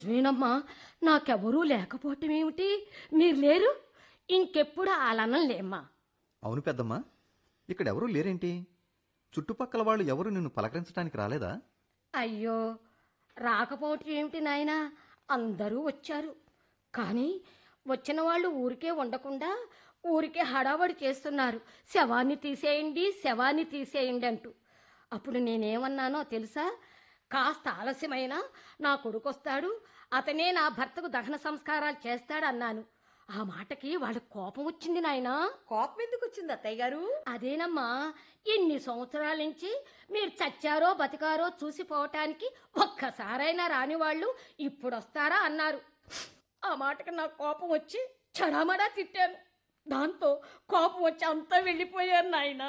నేనమ్మా నాకెవరూ లేకపోవటం ఏమిటి మీరు లేరు ఇంకెప్పుడు అలానలేమ్మా అవును పెద్దమ్మా ఇక్కడ ఎవరూ లేరేంటి చుట్టుపక్కల వాళ్ళు ఎవరు నిన్ను పలకరించడానికి రాలేదా అయ్యో రాకపోవటం ఏమిటి నాయనా అందరూ వచ్చారు కానీ వచ్చిన వాళ్ళు ఊరికే ఉండకుండా ఊరికే హడావడి చేస్తున్నారు శవాన్ని తీసేయండి శవాన్ని తీసేయండి అంటూ అప్పుడు నేనేమన్నానో తెలుసా కాస్త ఆలస్యమైనా నా కొడుకు వస్తాడు అతనే నా భర్తకు దహన సంస్కారాలు చేస్తాడన్నాను ఆ మాటకి వాళ్ళకి కోపం వచ్చింది నాయనా కోపం ఎందుకు వచ్చింది అత్తయ్య గారు అదేనమ్మా ఇన్ని సంవత్సరాల నుంచి మీరు చచ్చారో బతికారో చూసిపోవటానికి ఒక్కసారైనా రాని వాళ్ళు ఇప్పుడు వస్తారా అన్నారు ఆ మాటకి నాకు కోపం వచ్చి చడామడా తిట్టాను దాంతో కోపం వచ్చి అంతా వెళ్ళిపోయాను నాయనా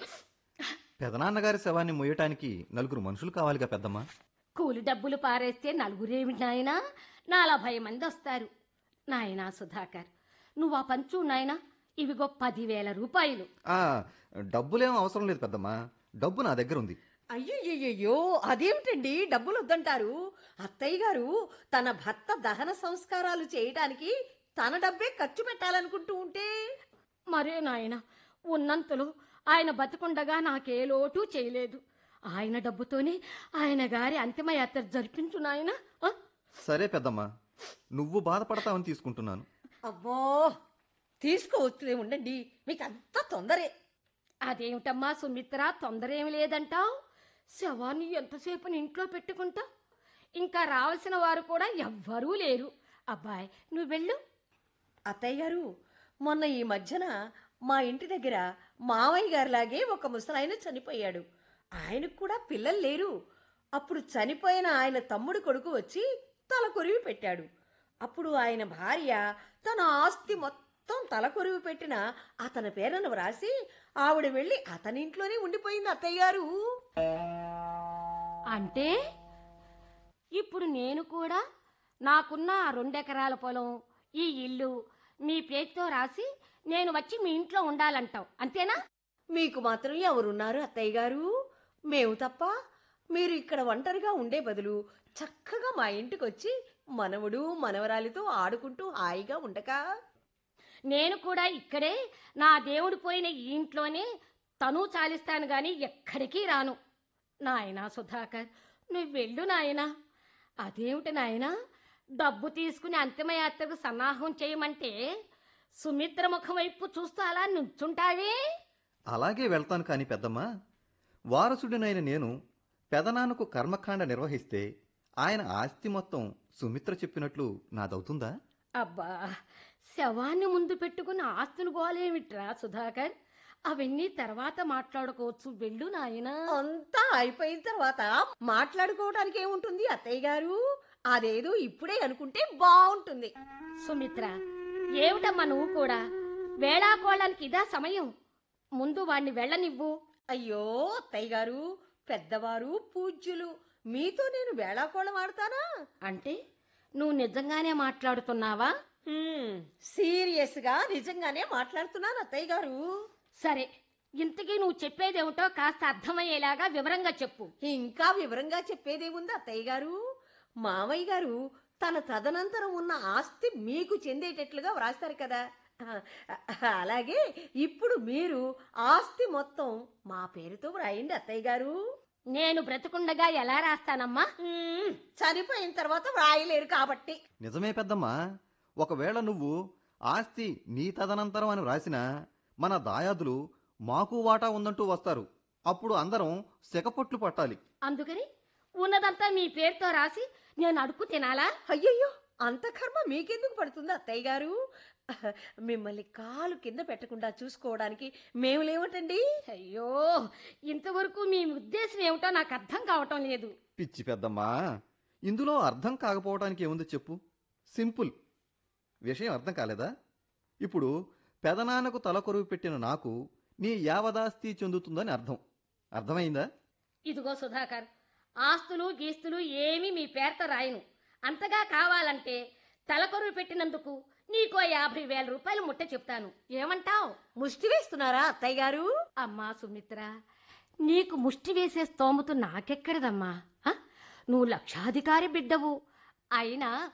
పెదనాన్నగారి శవాన్ని మొయ్యటానికి నలుగురు మనుషులు కావాలిగా పెద్దమ్మా కూలి డబ్బులు పారేస్తే నలుగురేమి నాయనా నలభై మంది వస్తారు నాయనా సుధాకర్ నువ్వు ఆ పంచు నాయనా ఇవిగో పదివేల రూపాయలు ఆ డబ్బులేం అవసరం లేదు పెద్దమ్మా డబ్బు నా దగ్గర ఉంది అయ్యయ్యో అదేమిటండి డబ్బులు వద్దంటారు అత్తయ్య గారు తన భర్త దహన సంస్కారాలు చేయడానికి తన డబ్బే ఖర్చు పెట్టాలనుకుంటూ ఉంటే మరే నాయన ఉన్నంతలో ఆయన బతికుండగా నాకే లోటు చేయలేదు ఆయన డబ్బుతోనే ఆయన గారి అంతిమయాత్ర జరిపించు నాయన ఆ? సరే పెద్దమ్మా నువ్వు బాధపడతావని తీసుకుంటున్నాను అమ్మో తీసుకోవచ్చులే ఉండండి మీకు అంత తొందరే అదేమిటమ్మా సుమిత్ర తొందర ఏమి లేదంటావు శవాన్ని ఎంతసేపు ఇంట్లో పెట్టుకుంటా ఇంకా రావాల్సిన వారు కూడా ఎవ్వరూ లేరు అబ్బాయ్ నువ్వు వెళ్ళు అత్తయ్య గారు మొన్న ఈ మధ్యన మా ఇంటి దగ్గర మావయ్య గారిలాగే ఒక ముసలాయన చనిపోయాడు ఆయనకు కూడా పిల్లలు లేరు అప్పుడు చనిపోయిన ఆయన తమ్ముడు కొడుకు వచ్చి తల కొరివి పెట్టాడు అప్పుడు ఆయన భార్య తన ఆస్తి మొత్తం తల కొరివి పెట్టిన అతని పేరును వ్రాసి ఆవిడ వెళ్ళి అతని ఇంట్లోనే ఉండిపోయింది అత్తయ్య గారు అంటే ఇప్పుడు నేను కూడా నాకున్న ఆ రెండెకరాల పొలం ఈ ఇల్లు మీ పేరుతో రాసి నేను వచ్చి మీ ఇంట్లో ఉండాలంటావు అంతేనా మీకు మాత్రం ఎవరున్నారు అత్తయ్య గారు మేము తప్ప మీరు ఇక్కడ ఒంటరిగా ఉండే బదులు చక్కగా మా ఇంటికి వచ్చి మనవడు మనవరాలితో ఆడుకుంటూ హాయిగా ఉండక నేను కూడా ఇక్కడే నా దేవుడు పోయిన ఈ ఇంట్లోనే తను చాలిస్తాను గాని ఎక్కడికి రాను నాయనా సుధాకర్ నువ్వు వెళ్ళు నాయనా అదేమిటి నాయనా డబ్బు తీసుకుని అంతిమయాత్రకు సన్నాహం చేయమంటే సుమిత్ర ముఖం వైపు చూస్తూ అలా నుంచుంటావే అలాగే వెళ్తాను కాని పెద్దమ్మా వారసుడినైన నేను పెదనాన్నకు కర్మకాండ నిర్వహిస్తే ఆయన ఆస్తి మొత్తం సుమిత్ర చెప్పినట్లు నాదవుతుందా అబ్బా శవాన్ని ముందు పెట్టుకుని ఆస్తులు గోలేమిట్రా సుధాకర్ అవన్నీ తర్వాత మాట్లాడుకోవచ్చు వెళ్ళు నాయనా అంతా అయిపోయిన తర్వాత మాట్లాడుకోవడానికి ఏముంటుంది అత్తయ్య గారు అదేదో ఇప్పుడే అనుకుంటే బాగుంటుంది సుమిత్ర ఏమిటమ్మా నువ్వు కూడా వేళాకోళానికి ఇదా సమయం ముందు వాణ్ణి వెళ్ళనివ్వు అయ్యో అత్తయ్య గారు పెద్దవారు పూజ్యులు మీతో నేను వేళాకోళం ఆడతానా అంటే నువ్వు నిజంగానే మాట్లాడుతున్నావా హ్మ్, సీరియస్గా నిజంగానే మాట్లాడుతున్నాను అత్తయ్య గారు సరే ఇంతకీ నువ్వు చెప్పేదేమిటో కాస్త అర్థమయ్యేలాగా వివరంగా చెప్పు ఇంకా వివరంగా చెప్పేదేముంది అత్తయ్య గారు మామయ్య గారు తన తదనంతరం ఉన్న ఆస్తి మీకు చెందేటట్లుగా వ్రాస్తారు కదా అలాగే ఇప్పుడు మీరు ఆస్తి మొత్తం మా పేరుతో వ్రాయండి అత్తయ్య గారు నేను బ్రతుకుండగా ఎలా రాస్తానమ్మా మ్మ్, చనిపోయిన తర్వాత వ్రాయలేరు కాబట్టి నిజమే పెద్దమ్మా ఒకవేళ నువ్వు ఆస్తి నీ తదనంతరం అని రాసినా మన దాయాదులు మాకు వాటా ఉందంటూ వస్తారు అప్పుడు అందరం సెకపొట్లు పట్టాలి అందుకని ఉన్నదంతా మీ పేరుతో రాసి నేను అడుక్కు తినాలా అయ్యయ్యో అంత కర్మ మీకెందుకు పడుతుంది అత్తయ్య గారు మిమ్మల్ని కాలు కింద పెట్టకుండా చూసుకోవడానికి మేము లేవటండి అయ్యో ఇంతవరకు మీ ఉద్దేశం ఏమిటో నాకు అర్థం కావటం లేదు పిచ్చి పెద్దమ్మా ఇందులో అర్థం కాకపోవడానికి ఏముందో చెప్పు సింపుల్ విషయం అర్థం కాలేదా ఇప్పుడు పెదనాన్నకు తల కొరువు పెట్టిన నాకు నీ యావదాస్తి చెందుతుందని అర్థం అర్థమైందా ఇదిగో సుధాకర్ ఆస్తులు గీస్తులు ఏమీ మీ పేరుతో రాయను అంతగా కావాలంటే తలకొరువు పెట్టినందుకు నీకో యాభై వేల రూపాయలు ముట్ట చెప్తాను ఏమంటావ్ ముష్టి వేస్తున్నారా అత్తయ్య గారు అమ్మా సుమిత్ర నీకు ముష్టి వేసే స్తోమత నాకెక్కడదమ్మా ఆ? నువ్వు లక్షాధికారి బిడ్డవు అయినా